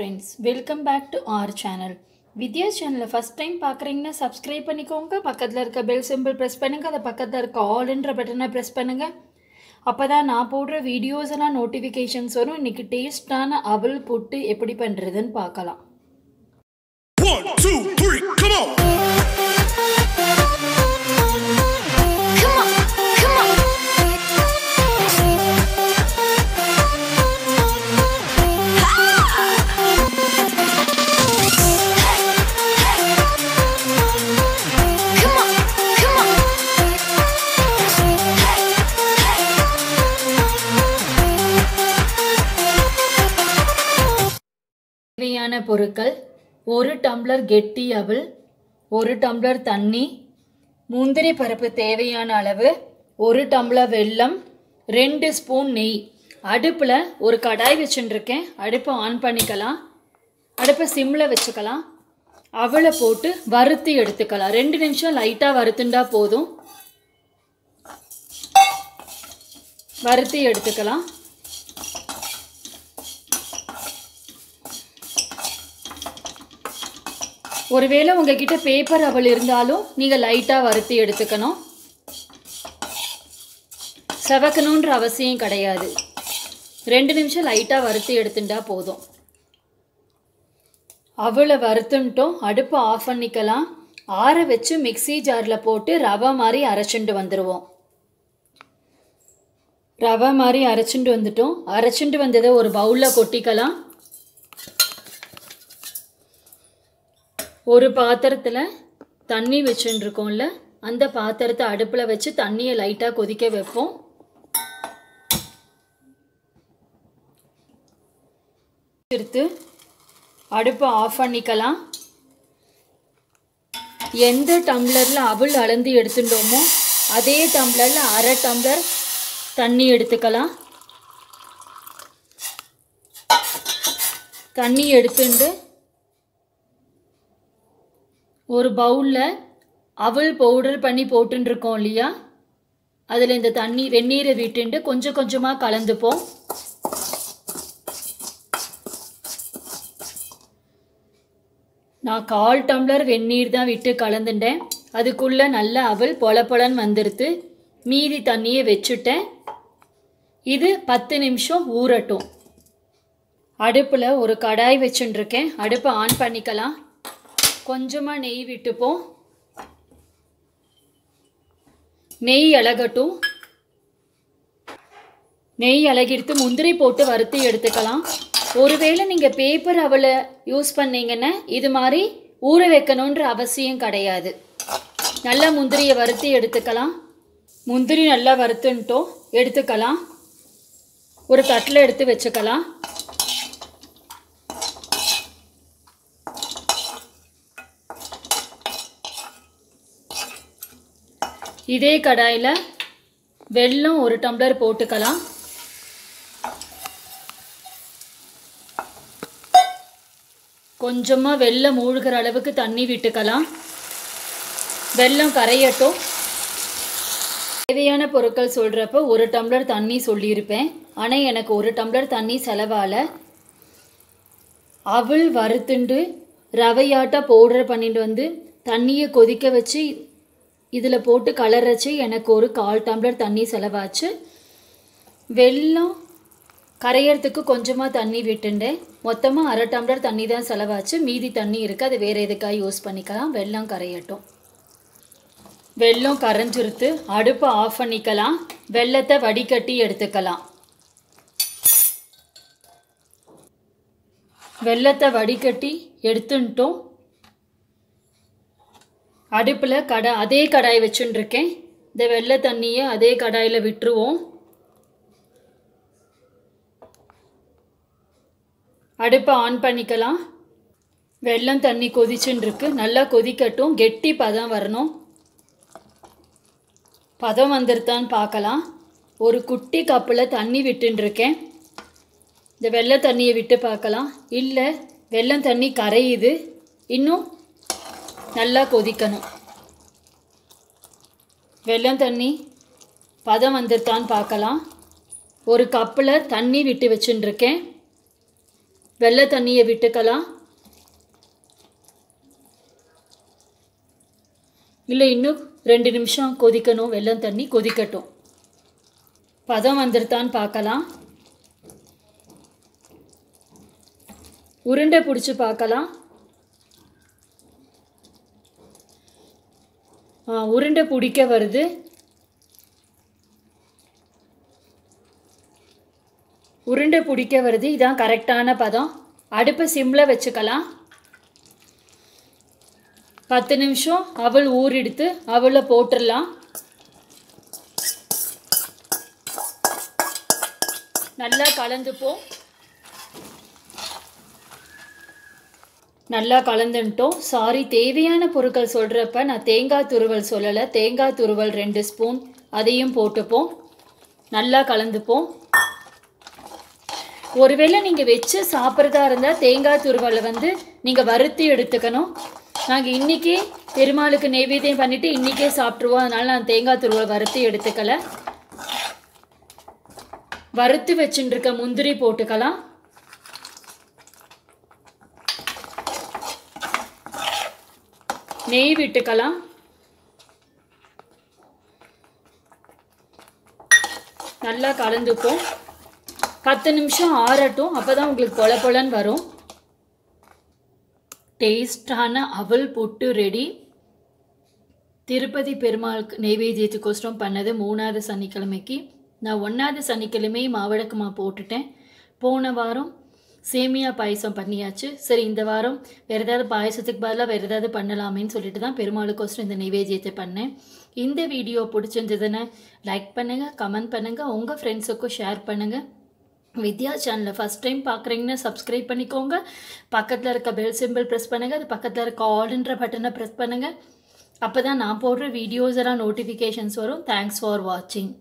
Friends welcome back to our channel Vidya சேனலை first time பார்க்குறீங்கன்னா subscribe பண்ணிக்கோங்க பக்கத்தில் இருக்க பெல் சிம்பிள் ப்ரெஸ் பண்ணுங்கள் அதை பக்கத்தில் இருக்க ஆல்ன்ற பட்டனை ப்ரெஸ் பண்ணுங்கள் அப்போ தான் நான் போடுற வீடியோஸ் எல்லாம் நோட்டிஃபிகேஷன்ஸ் வரும் இன்றைக்கி டேஸ்டான அவல் புட்டு எப்படி பண்ணுறதுன்னு பார்க்கலாம் One, two, three, come on! Come on, come on. Come on, come on. தேவையான பொருட்கள் ஒரு டம்ளர் கெட்டி அவல் ஒரு டம்ளர் தண்ணி முந்திரி பருப்பு தேவையான அளவு ஒரு டம்ளர் வெல்லம் ரெண்டு ஸ்பூன் நெய் அடுப்பில் ஒரு கடாய் வச்சுட்டுருக்கேன் அடுப்பை ஆன் பண்ணிக்கலாம் அடுப்பை சிம்மில் வச்சுக்கலாம் அவலை போட்டு வறுத்து எடுத்துக்கலாம் ரெண்டு நிமிஷம் லைட்டாக வறுத்துண்டா போதும் வறுத்து எடுத்துக்கலாம் ஒருவேளை உங்ககிட்ட பேப்பர் அவல் இருந்தாலும் நீங்கள் லைட்டாக வறுத்து எடுத்துக்கணும் செவக்கணுன்ற அவசியம் கிடையாது ரெண்டு நிமிஷம் லைட்டாக வறுத்து எடுத்துட்டா போதும் அவளை வறுத்துன்ட்டோம் அடுப்பை ஆஃப் பண்ணிக்கலாம் ஆற வச்சு மிக்ஸி ஜாரில் போட்டு ரவை மாதிரி அரைச்சிட்டு வந்துடுவோம் ரவை மாதிரி அரைச்சிட்டு வந்துட்டோம் அரைச்சிட்டு வந்ததை ஒரு பவுலில் கொட்டிக்கலாம் ஒரு பாத்திரத்தில் தண்ணி வச்சுருக்கோம்ல அந்த பாத்திரத்தை அடுப்பில் வச்சு தண்ணியை லைட்டாக கொதிக்க வைப்போம் எடுத்து அடுப்பை ஆஃப் பண்ணிக்கலாம் எந்த டம்ளரில் அவள் அளந்து எடுத்துட்டோமோ அதே டம்ளரில் அரை டம்ளர் தண்ணி எடுத்துக்கலாம் தண்ணி எடுத்துட்டு ஒரு பவுலில் அவல் பவுடர் பண்ணி போட்டுருக்கோம் இல்லையா அதில் இந்த தண்ணி வெந்நீரை விட்டுண்டு கொஞ்சம் கொஞ்சமாக கலந்துப்போம் நான் கால் டம்ளர் வெந்நீர் தான் விட்டு கலந்துட்டேன் அதுக்குள்ளே நல்ல அவல் பொல பொலன்னு வந்துடுது மீதி தண்ணியை வச்சுட்டேன் இது பத்து நிமிஷம் ஊறட்டும் அடுப்பில் ஒரு கடாய் வச்சுட்டுருக்கேன் அடுப்பை ஆன் பண்ணிக்கலாம் கொஞ்சமாக நெய் விட்டுப்போம் நெய் இலகட்டும் நெய் இலகிடுத்து முந்திரி போட்டு வறுத்து எடுத்துக்கலாம் ஒருவேளை நீங்கள் பேப்பர் அவலை யூஸ் பண்ணீங்கன்னா இது மாதிரி ஊற வைக்கணுன்ற அவசியம் கிடையாது நல்லா முந்திரியை வறுத்து எடுத்துக்கலாம் முந்திரி நல்லா வறுத்துன்ட்டோம் எடுத்துக்கலாம் ஒரு தட்டில் எடுத்து வச்சுக்கலாம் இதே கடாயில் வெல்லம் ஒரு டம்ளர் போட்டுக்கலாம் கொஞ்சமாக வெல்லம் மூழ்கிற அளவுக்கு தண்ணி விட்டுக்கலாம் வெல்லம் கரையட்டும் தேவையான பொருட்கள் சொல்கிறப்ப ஒரு டம்ளர் தண்ணி சொல்லியிருப்பேன் ஆனால் எனக்கு ஒரு டம்ளர் தண்ணி செலவால அவள் வறுத்துண்டு ரவையாட்டா பவுடர் பண்ணிட்டு வந்து தண்ணியை கொதிக்க வச்சு இதில் போட்டு கலரச்சு எனக்கு ஒரு கால் டம்ளர் தண்ணி செலவாச்சு வெல்லம் கரையறதுக்கு கொஞ்சமாக தண்ணி விட்டுண்டேன் மொத்தமாக அரை டம்ளர் தண்ணி தான் செலவாச்சு மீதி தண்ணி இருக்குது அது வேறு எதுக்காக யூஸ் பண்ணிக்கலாம் வெல்லம் கரையட்டும் வெல்லம் கரைஞ்சிருத்து அடுப்பை ஆஃப் பண்ணிக்கலாம் வெல்லத்தை வடிகட்டி எடுத்துக்கலாம் வெல்லத்தை வடிகட்டி எடுத்துன்ட்டோம் அடுப்பில் கடை அதே கடாய் வச்சுட்டுருக்கேன் இந்த வெள்ளை தண்ணியை அதே கடாயில் விட்டுருவோம் அடுப்பை ஆன் பண்ணிக்கலாம் வெள்ளம் தண்ணி கொதிச்சுன்னு இருக்கு நல்லா கொதிக்கட்டும் கெட்டி பதம் வரணும் பதம் வந்துருத்தான்னு பார்க்கலாம் ஒரு குட்டி கப்பில் தண்ணி விட்டுருக்கேன் இந்த வெள்ளை தண்ணியை விட்டு பார்க்கலாம் இல்லை வெள்ளம் தண்ணி கரையுது இன்னும் நல்லா கொதிக்கணும் வெள்ளம் தண்ணி பதம் வந்துருத்தான்னு பார்க்கலாம் ஒரு கப்பில் தண்ணி விட்டு வச்சுட்டுருக்கேன் வெள்ளை தண்ணியை விட்டுக்கலாம் இல்லை இன்னும் ரெண்டு நிமிஷம் கொதிக்கணும் வெள்ளம் தண்ணி கொதிக்கட்டும் பதம் வந்துருதான்னு பார்க்கலாம் உருண்டை பிடிச்சி பார்க்கலாம் ஆ, உருண்டை பிடிக்க வருது உருண்டை பிடிக்க வருது இதான் கரெக்டான பதம் அடுப்பை சிம்மில் வச்சுக்கலாம் பத்து நிமிஷம் அவள் ஊறிடுத்து அவளை போட்டுடலாம் நல்லா கலந்துப்போம் நல்லா கலந்துட்டோம் சாரி தேவையான பொருட்கள் சொல்கிறப்ப நான் தேங்காய் துருவல் சொல்லலை தேங்காய் துருவல் ரெண்டு ஸ்பூன் அதையும் போட்டுப்போம் நல்லா கலந்துப்போம் ஒருவேளை நீங்கள் வச்சு சாப்பிட்றதா இருந்தால் தேங்காய் துருவலை வந்து நீங்கள் வறுத்து எடுத்துக்கணும் நாங்கள் இன்றைக்கே பெருமாளுக்கு நெய்வேத்தியம் பண்ணிவிட்டு இன்றைக்கே சாப்பிட்ருவோம் அதனால் நான் தேங்காய் துருவல் வறுத்து எடுத்துக்கல வறுத்து வச்சுட்டு இருக்க முந்திரி போட்டுக்கலாம் நெய் விட்டுக்கலாம் நல்லா கலந்துப்போம் பத்து நிமிஷம் ஆறட்டும் அப்போ தான் உங்களுக்கு பொல பொலன்னு வரும் டேஸ்டான அவல் புட்டு ரெடி திருப்பதி பெருமாளுக்கு நெய்வேத்தியத்துக்கோசரம் பண்ணது மூணாவது சனிக்கிழமைக்கு நான் ஒன்றாவது சனிக்கிழமை மாவிளக்குமா போட்டுட்டேன் போன வாரம் சேமியா பாயசம் பண்ணியாச்சு சரி இந்த வாரம் வேறு ஏதாவது பாயசத்துக்கு பதிலாக வேறு ஏதாவது பண்ணலாமேன்னு சொல்லிட்டு தான் பெருமாளுக்கோசரம் இந்த நைவேத்தியத்தை பண்ணேன் இந்த வீடியோ பிடிச்சிருந்ததுன்னு லைக் பண்ணுங்கள் கமெண்ட் பண்ணுங்கள் உங்கள் ஃப்ரெண்ட்ஸுக்கும் ஷேர் பண்ணுங்கள் வித்யா சேனலை ஃபஸ்ட் டைம் பார்க்குறீங்கன்னா சப்ஸ்கிரைப் பண்ணிக்கோங்க பக்கத்தில் இருக்க பெல் சிம்பிள் ப்ரெஸ் பண்ணுங்கள் அது பக்கத்தில் இருக்க ஆல்ன்ற பட்டனை ப்ரெஸ் பண்ணுங்கள் அப்போ தான் நான் போடுற வீடியோஸ் எல்லாம் நோட்டிஃபிகேஷன்ஸ் வரும் தேங்க்ஸ் ஃபார் வாட்சிங்